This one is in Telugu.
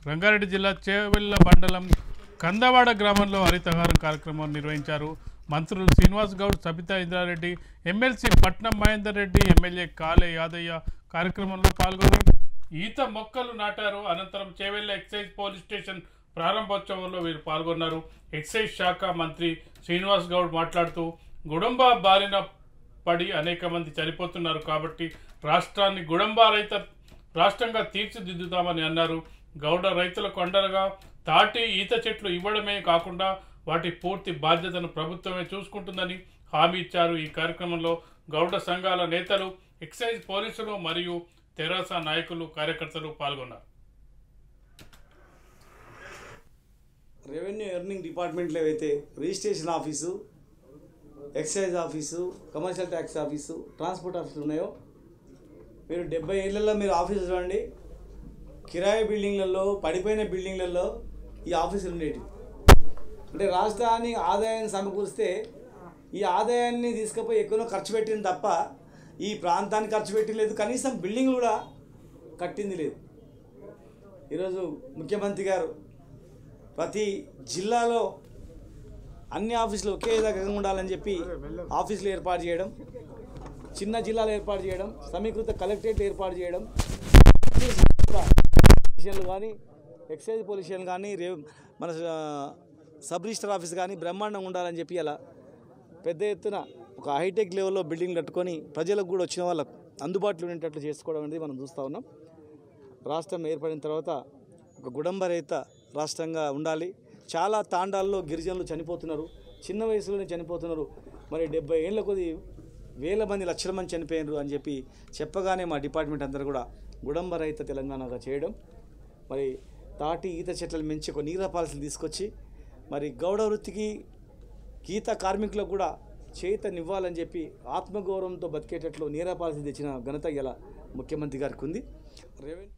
రంగారెడ్డి జిల్లా చేవెళ్ల మండలం కందవాడ గ్రామంలో హరితహారం కార్యక్రమం నిర్వహించారు మంత్రులు శ్రీనివాస్ గౌడ్ సబితా ఇంద్రారెడ్డి ఎమ్మెల్సీ పట్నం మహేందర్ రెడ్డి ఎమ్మెల్యే కాలే యాదయ్య కార్యక్రమంలో పాల్గొన్నారు ఈత మొక్కలు నాటారు అనంతరం చేవెళ్ల ఎక్సైజ్ పోలీస్ స్టేషన్ ప్రారంభోత్సవంలో వీరు పాల్గొన్నారు ఎక్సైజ్ శాఖ మంత్రి శ్రీనివాస్ గౌడ్ మాట్లాడుతూ గుడంబ బారిన పడి అనేక మంది చనిపోతున్నారు కాబట్టి రాష్ట్రాన్ని గుడంబ రైత రాష్ట్రంగా తీర్చిదిద్దుతామని అన్నారు గౌడ రైతులకు అండగా తాటి ఈత చెట్లు ఇవ్వడమే కాకుండా వాటి పూర్తి బాధ్యతను ప్రభుత్వమే చూసుకుంటుందని హామీ ఇచ్చారు ఈ కార్యక్రమంలో గౌడ సంఘాల నేతలు ఎక్సైజ్ పోలీసులు మరియు తెరాస నాయకులు కార్యకర్తలు పాల్గొన్నారు రెవెన్యూ ఎర్నింగ్ డిపార్ట్మెంట్లో అయితే registration office excise office commercial tax office transport ఆఫీసులు ఉన్నాయో మీరు డెబ్బై ఏళ్ళల్లో మీరు ఆఫీసు చూడండి కిరాయి బిల్డింగ్లలో పడిపోయిన బిల్డింగ్లలో ఈ ఆఫీసులు ఉండేవి అంటే రాష్ట్రాన్ని ఆదాయాన్ని సమకూరిస్తే ఈ ఆదాయాన్ని తీసుకుపోయి ఎక్కువ ఖర్చు పెట్టింది తప్ప ఈ ప్రాంతానికి ఖర్చు పెట్టలేదు కనీసం బిల్డింగ్లు కూడా కట్టింది లేదు ఈరోజు ముఖ్యమంత్రి గారు ప్రతి జిల్లాలో అన్ని ఆఫీసులు ఒకే రకంగా ఉండాలని చెప్పి ఆఫీసులు ఏర్పాటు చేయడం చిన్న జిల్లాలు ఏర్పాటు చేయడం సమీకృత కలెక్టరేట్లు ఏర్పాటు చేయడం పొలిషన్లు కానీ ఎక్సైజ్ పొలిషన్ కానీ రే మన ఆ, సబ్ రిజిస్టర్ ఆఫీస్ కానీ బ్రహ్మాండంగా ఉండాలని చెప్పి అలా పెద్ద ఎత్తున ఒక హైటెక్ లెవెల్లో బిల్డింగ్ కట్టుకొని ప్రజలకు కూడా వచ్చిన వాళ్ళకు అందుబాటులో ఉండేటట్లు చేసుకోవడం అనేది మనం చూస్తూ ఉన్నాం రాష్ట్రం ఏర్పడిన తర్వాత ఒక గుడంబరహిత రాష్ట్రంగా ఉండాలి చాలా తాండాల్లో గిరిజనులు చనిపోతున్నారు చిన్న వయసులోనే చనిపోతున్నారు మరి డెబ్బై ఏళ్ళ కొద్ది వేల మంది లక్షల మంది చనిపోయినారు అని చెప్పి చెప్పగానే మా డిపార్ట్మెంట్ అందరూ కూడా గుడంబరహిత తెలంగాణగా చేయడం మరి తాటి ఈత చెట్లను పెంచి ఒక నీరా పాలసీలు తీసుకొచ్చి మరి గౌడ వృత్తికి గీత కార్మికులకు కూడా చేతనివ్వాలని చెప్పి ఆత్మగౌరవంతో బతికేటట్లు నీరా పాలసీ తెచ్చిన ఘనత ఇలా ముఖ్యమంత్రి గారికి ఉంది రెవెన్యూ